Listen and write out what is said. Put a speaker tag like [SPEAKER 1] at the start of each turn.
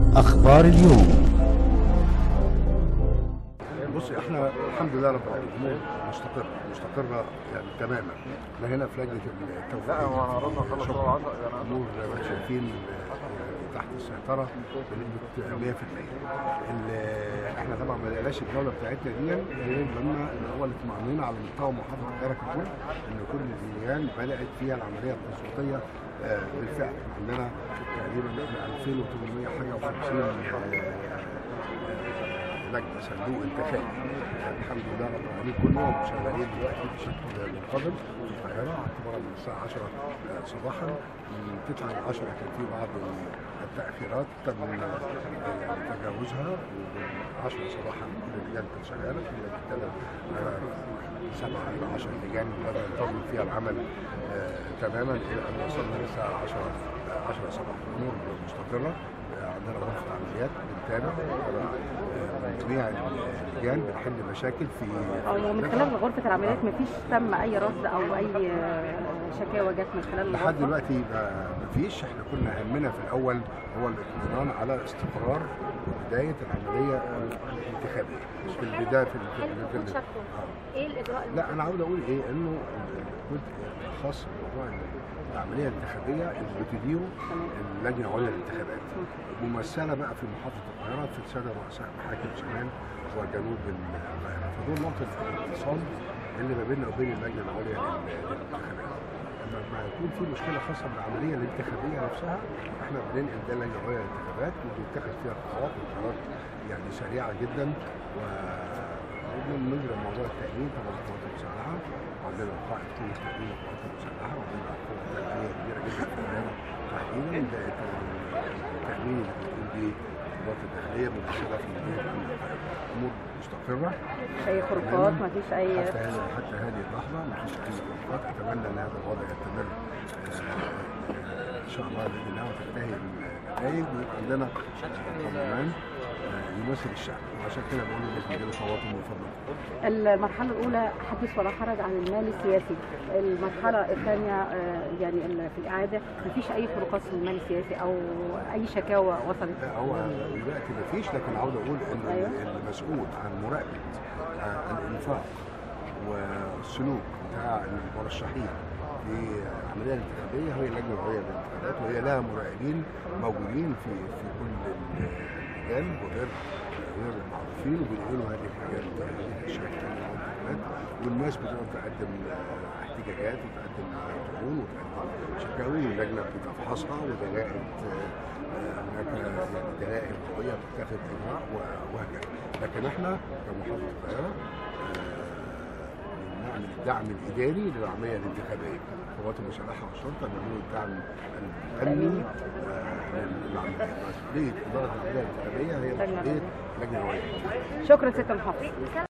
[SPEAKER 1] أخبار اليوم
[SPEAKER 2] بصي احنا الحمد لله رب العالمين الامور مستقره مستقره يعني تماما احنا هنا في لجنه التوفيق لا هو انا قررنا خلاص الامور زي ما انتم شايفين آه، تحت السيطره بنسبه 100% ال- احنا طبعا ما لقيناش الجوله بتاعتنا دي غير لما الاول اطمئنينا على مستوى محافظه القاهره ككل ان كل اللجان بدات فيها العمليه التصويتيه آه، بالفعل عندنا تقريبا 2800 حاجه و50 لجنه صندوق انتخابي الحمد لله رب العالمين كلهم شغالين دلوقتي بشكل منتظم في القاهره اعتبارا من الساعه 10 صباحا من 9 ل 10 كان في بعض التاخيرات تم تجاوزها من 10 صباحا كل اللجان كانت شغاله في لجان سبعة إلى 10 لجان بدأ ينتظم فيها العمل آه، تماما إلى أن وصلنا للساعة 10 10 صباحا الأمور مستقرة آه، عندنا غرفة عمليات بنتابع آه، من جميع اللجان بنحل مشاكل في
[SPEAKER 3] أو من خلال غرفة العمليات مفيش تم أي رصد أو أي شكاوى جت من خلال
[SPEAKER 2] لحد
[SPEAKER 3] الغرفة
[SPEAKER 2] دلوقتي ما فيش احنا كنا همنا في الاول هو الاطمئنان على استقرار بدايه العمليه الانتخابيه مش في البدايه في ال- في ال- في ال- آه.
[SPEAKER 4] ايه الاجراء
[SPEAKER 2] لا انا عاوز اقول ايه انه الجزء الخاص بموضوع العمليه الانتخابيه اللي بتديره اللجنه العليا للانتخابات ممثله بقى في محافظه القاهره في الساده رؤساء محاكم شمال وجنوب القاهره فدول نقطه الاتصال اللي ما بيننا وبين اللجنه العليا لل- للانتخابات لما ما يكون في مشكله خاصه بالعمليه الانتخابيه نفسها احنا بننقل ده اللجنه العليا للانتخابات وبيتخذ فيها قرارات وقرارات يعني سريعه جدا و نجرى موضوع التأمين طبعا القوات المسلحة وعندنا قائد قوة تأمين القوات المسلحة وعندنا قوة تأمينية كبيرة جدا في القاهرة تحديدا ده التأمين اللي بتقوم به القوات الداخلية ممثلة في مدينة أمن القاهرة أمور مستقرة
[SPEAKER 3] أي خروقات مفيش أي
[SPEAKER 2] حتى هذه حتى هذه اللحظة ما فيش أي خروقات أتمنى أن هذا الوضع يستمر آه، آه، إن شاء الله بإذن الله وتنتهي النتائج ويبقى عندنا برلمان آه، يمثل الشعب وعشان كده بقول للناس يجيبوا صواتهم من فضلكم
[SPEAKER 3] المرحلة الأولى حدث ولا حرج عن المال السياسي المرحلة الثانية آه، يعني ال- في الإعادة مفيش أي فروقات في المال السياسي أو أي شكاوى وصلت
[SPEAKER 2] لا هو دلوقتي ما فيش لكن عاوز اقول ان
[SPEAKER 3] أيوة.
[SPEAKER 2] المسؤول عن مراقبه آه، الانفاق والسلوك بتاع المرشحين في العمليه الانتخابيه هي اللجنه العليا للانتخابات وهي لها مراقبين موجودين في في كل اللجان وغير غير المعروفين وبينقلوا هذه الحاجات هذه الشركات الانتخابات والناس بتقدر تقدم آه، احتجاجات وتقدم طعون وتقدم شكاوي واللجنه بتفحصها ودلائل آه، هناك يعني دلائل قويه بتتخذ اجراء و- وهكذا لكن احنا كمحافظه القاهره آه، نعمل الدعم الاداري للعمليه الانتخابيه القوات المسلحه والشرطه بيعملوا الدعم الامني آه، للعمليه مسؤوليه اداره العمليه الانتخابيه هي مسؤوليه لجنه الولايات
[SPEAKER 3] شكرا ست محافظ